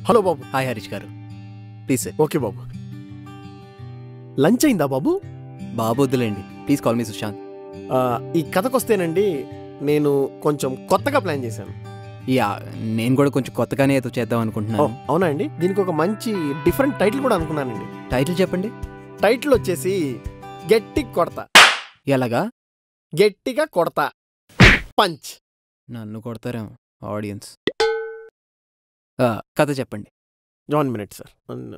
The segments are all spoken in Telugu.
Hello Babu hi Harish garu please sir okay బాబు లంచ్ అయిందా బాబు బాబు వద్దులేండి ప్లీజ్ కాల్ మీ సుశాంత్ ఆ, ఈ కథకొస్తేనండి నేను కొంచెం కొత్తగా ప్లాన్ చేశాను యా నేను కూడా కొంచెం కొత్తగానే ఏదో చేద్దాం ఓ, అనుకుంటున్నాను అవునా అండి దీనికి ఒక మంచి డిఫరెంట్ టైటిల్ కూడా అనుకున్నానండి టైటిల్ చెప్పండి టైటిల్ వచ్చేసి గట్టి కొడతా ఎలాగా గట్టిగా కొడతా పంచ్ నన్ను కొడతారేమో ఆడియన్స్ ఆ, కథ చెప్పండి వన్ మినిట్ సార్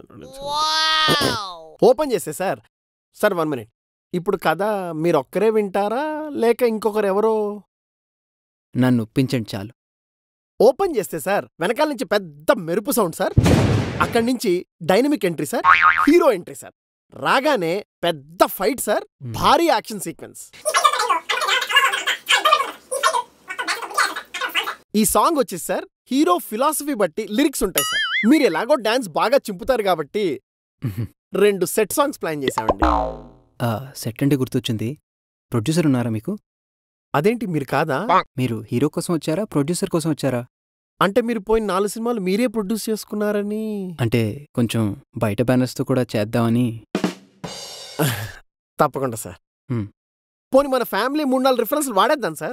ఓపెన్ చేస్తే సార్ సార్ వన్ మినిట్ ఇప్పుడు కథ మీరు ఒక్కరే వింటారా లేక ఇంకొకరు ఎవరో నన్ను ఒప్పించండి చాలు ఓపెన్ చేస్తే సార్ వెనకాల నుంచి పెద్ద మెరుపు సౌండ్ సార్ అక్కడి నుంచి dynamic entry sir hero entry sir రాగానే పెద్ద ఫైట్ సార్ భారీ యాక్షన్ సీక్వెన్స్ ఈ సాంగ్ వచ్చేసి సార్ హీరో ఫిలాసఫీ బట్టి లిరిక్స్ ఉంటాయి సార్ మీరు ఎలాగో డాన్స్ బాగా చింపుతారు కాబట్టి రెండు సెట్ సాంగ్స్ ప్లాన్ చేశామండి ఆ, సెట్ అంటే గుర్తొచ్చింది ప్రొడ్యూసర్ ఉన్నారా మీకు అదేంటి మీరు కాదా మీరు హీరో కోసం వచ్చారా ప్రొడ్యూసర్ కోసం వచ్చారా అంటే మీరు పోయిన నాలుగు సినిమాలు మీరే ప్రొడ్యూస్ చేసుకున్నారని అంటే కొంచెం బయట బ్యానర్స్తో కూడా చేద్దామని తప్పకుండా సార్ హ్మ్. పోనీ మన ఫ్యామిలీ మూడు నాలుగు రిఫరెన్స్లు వాడేద్దాం సార్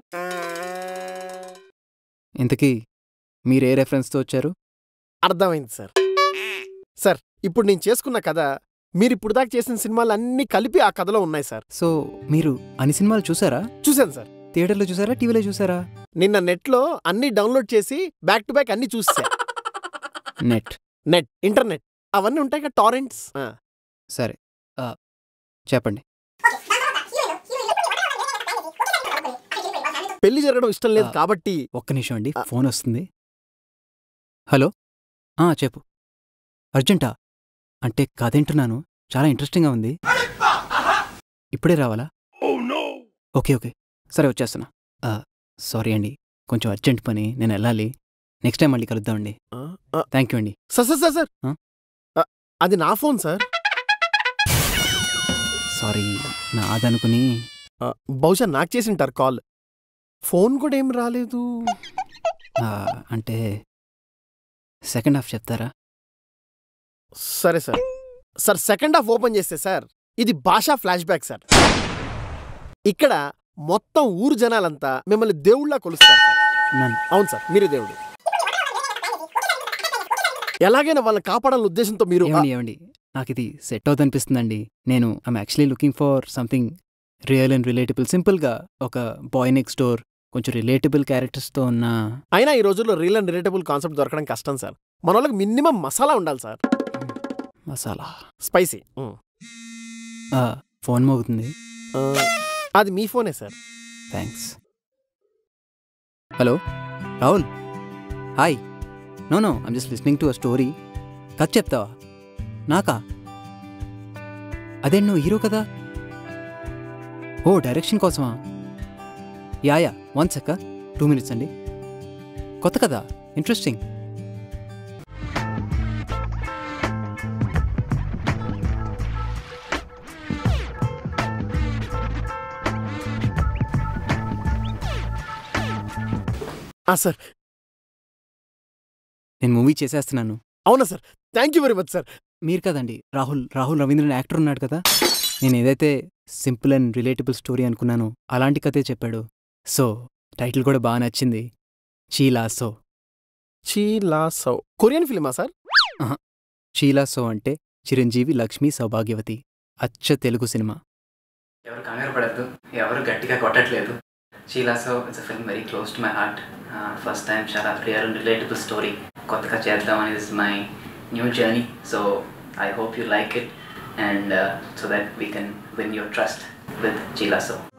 ఇంతకీ మీరు ఏ రెఫరెన్స్తో వచ్చారు అర్థమైంది సార్ సార్ ఇప్పుడు నేను చేసుకున్న కథ మీరు ఇప్పుడు దాకా చేసిన సినిమాలు అన్నీ కలిపి ఆ కథలో ఉన్నాయి సార్ సో మీరు అన్ని సినిమాలు చూసారా చూశాను సార్ థియేటర్లో చూసారా టీవీలో చూసారా నిన్న నెట్లో అన్ని డౌన్లోడ్ చేసి బ్యాక్ టు బ్యాక్ అన్ని చూసా నెట్ నెట్ ఇంటర్నెట్ అవన్నీ ఉంటాయి కదా టారెంట్స్ సరే ఆ, చెప్పండి పెళ్లి జరగడం ఇష్టం లేదు ఆ. కాబట్టి ఒక్క నిమిషం అండి ఆ. ఫోన్ వస్తుంది హలో ఆ, చెప్పు అర్జెంటా అంటే కథేంటున్నాను చాలా ఇంట్రెస్టింగ్గా ఉంది ఇప్పుడే రావాలా ఓకే ఓకే సరే వచ్చేస్తున్నా ఆ, సారీ అండి కొంచెం అర్జెంట్ పని నేను వెళ్ళాలి నెక్స్ట్ టైం మళ్ళీ కలుద్దామండి ఆ, ఆ, థ్యాంక్ యూ అండి సార్ సార్ సార్ సార్ ఆ? ఆ, అది నా ఫోన్ సార్ సారీ నాదనుకుని ఆ, బహుశా నాకు చేసింటారు కాల్ ఫోన్ కూడా ఏం రాలేదు ఆ, అంటే సెకండ్ హాఫ్ చెప్తారా సరే sir sir second half open చేస్తే సార్ ఇది భాషా ఫ్లాష్ బ్యాక్ సార్ ఇక్కడ మొత్తం ఊరు జనాలంతా మిమ్మల్ని దేవుళ్ళ కొలుస్తారు సార్. నన్ను అవును సార్ మీరు దేవుడు ఎలాగైనా వాళ్ళని కాపాడాలనే ఉద్దేశంతో మీరు ఏమండి ఏమండి నాకు ఇది సెట్ అవుతనిపిస్తుందండి నేను I'm actually looking for something real and relatable సింపుల్గా ఒక బాయ్ నెక్స్ట్ డోర్ కొంచెం రిలేటబుల్ క్యారెక్టర్స్తో ఉన్న అయినా ఈ రోజుల్లో రియల్ అండ్ రిలేటబుల్ కాన్సెప్ట్ దొరకడం కష్టం సార్ మన వాళ్ళకి మినిమం మసాలా ఉండాలి సార్ మసాలా స్పైసీ ఆ, ఫోన్ మోగుతుంది అది మీ ఫోనే sir thanks hello Rahul hi no no I'm just listening to a story కథ చెప్తావా నాకా అదే నువ్వు హీరో కదా ఓ డైరెక్షన్ కోసమా yeah yeah one sec two minutes అండి కొత్త కదా ఇంట్రెస్టింగ్ ఆ సార్ నేను మూవీ చేసేస్తున్నాను అవునా sir thank you very much sir మీరు కదండి రాహుల్ రాహుల్ రవీంద్రన్ యాక్టర్ ఉన్నాడు కదా నేను ఏదైతే సింపుల్ అండ్ రిలేటబుల్ స్టోరీ అనుకున్నానో అలాంటి కథే చెప్పాడు సో టైటిల్ కూడా బాగా నచ్చింది చీలా సో చీలా సౌ కొరియన్ ఫిలిమా సార్ చీలా సో అంటే చిరంజీవి లక్ష్మి సౌభాగ్యవతి అచ్చ తెలుగు సినిమా ఎవరు కంగారు పడద్దు ఎవరు గట్టిగా కొట్టట్లేదు Chi La Sow it's a film very close to my heart first time చాలా క్లియర్ అండ్ రిలేటబుల్ స్టోరీ కొత్తగా చేద్దాం అనేది is my new journey so I hope you like it and so that we can win your trust with చీలాసో